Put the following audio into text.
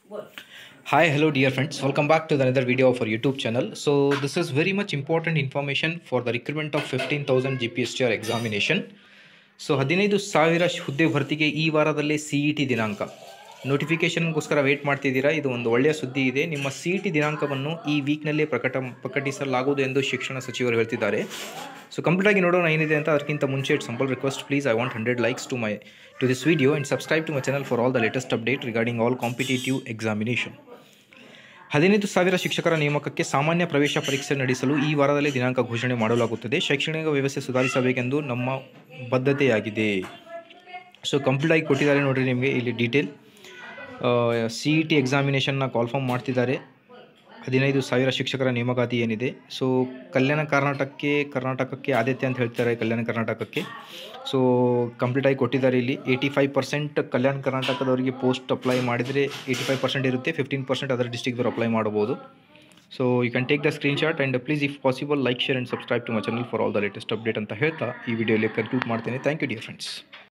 Hi, hello dear friends. Welcome back to another video of our YouTube channel. So this is very much important information for the recruitment of 15,000 GPSTR examination. So ಹದಿನೈದು ಸಾವಿರ ಹುದ್ದೆ ಭರ್ತಿಗೆ ಈ ವಾರದಲ್ಲೇ C E T ದಿನಾಂಕ ನೋಟಿಫಿಕೇಷನ್ಗೋಸ್ಕರ wait ಮಾಡ್ತಿದ್ದೀರಾ ಇದು ಒಂದು ಒಳ್ಳೆಯ ಸುದ್ದಿ ಇದೆ ನಿಮ್ಮ ಸಿ ಇ ಟಿ ದಿನಾಂಕವನ್ನು ಈ ವೀಕ್ನಲ್ಲೇ ಪ್ರಕಟ ಪ್ರಕಟಿಸಲಾಗುವುದು ಎಂದು ಶಿಕ್ಷಣ ಸಚಿವರು ಹೇಳ್ತಿದ್ದಾರೆ ಸೊ ಕಂಪ್ಲೀಟ್ ಆಗಿ ನೋಡೋಣ ಏನಿದೆ ಅಂತ ಅದಕ್ಕಿಂತ ಮುಂಚೆ it simple request please I want hundred likes to my to this video and subscribe to my channel for all the latest update regarding all competitive examination ಹದಿನೈದು ಸಾವಿರ ಶಿಕ್ಷಕರ ನೇಮಕಕ್ಕೆ ಸಾಮಾನ್ಯ ಪ್ರವೇಶ ಪರೀಕ್ಷೆ ನಡೆಸಲು ಈ ವಾರದಲ್ಲೇ ದಿನಾಂಕ ಘೋಷಣೆ ಮಾಡಲಾಗುತ್ತದೆ ಶೈಕ್ಷಣಿಕ ವ್ಯವಸ್ಥೆ ಸುಧಾರಿಸಬೇಕೆಂದು ನಮ್ಮ ಬದ್ಧತೆಯಾಗಿದೆ ಸೊ ಕಂಪ್ಲೀಟ್ ಆಗಿ ಕೊಟ್ಟಿದ್ದಾರೆ ನೋಡಿರಿ ನಿಮಗೆ ಇಲ್ಲಿ ಡೀಟೇಲ್ ಸಿ ಇ ಟಿ ಎಕ್ಸಾಮಿನೇಷನ್ನ ಕಾಲ್ಫಾರ್ಮ್ ಮಾಡ್ತಿದ್ದಾರೆ ಹದಿನೈದು ಸಾವಿರ ಶಿಕ್ಷಕರ ನೇಮಕಾತಿ ಏನಿದೆ ಸೊ ಕಲ್ಯಾಣ ಕರ್ನಾಟಕಕ್ಕೆ ಕರ್ನಾಟಕಕ್ಕೆ ಆದ್ಯತೆ ಅಂತ ಹೇಳ್ತಾರೆ ಕಲ್ಯಾಣ ಕರ್ನಾಟಕಕ್ಕೆ ಸೊ ಕಂಪ್ಲೀಟಾಗಿ ಕೊಟ್ಟಿದ್ದಾರೆ ಇಲ್ಲಿ ಏಯ್ಟಿ ಫೈವ್ ಪರ್ಸೆಂಟ್ ಕಲ್ಯಾಣ ಕರ್ನಾಟಕದವರಿಗೆ ಪೋಸ್ಟ್ ಅಪ್ಲೈ ಮಾಡಿದರೆ ಏಯ್ಟಿ ಫೈವ್ ಪರ್ಸೆಂಟ್ ಇರುತ್ತೆ ಫಿಫ್ಟೀನ್ ಪರ್ಸೆಂಟ್ ಅದರ್ ಡಿಸ್ಟಿಕ್ದವ್ರು ಅಪ್ಲೈ ಮಾಡ್ಬೋದು so you can take the screenshot and please if possible like share and subscribe to my channel for all the latest update ಅಂತ ಹೇಳ್ತಾ ಈ ವಿಡಿಯೋಲಿ conclude ಮಾಡ್ತೇನೆ thank you dear friends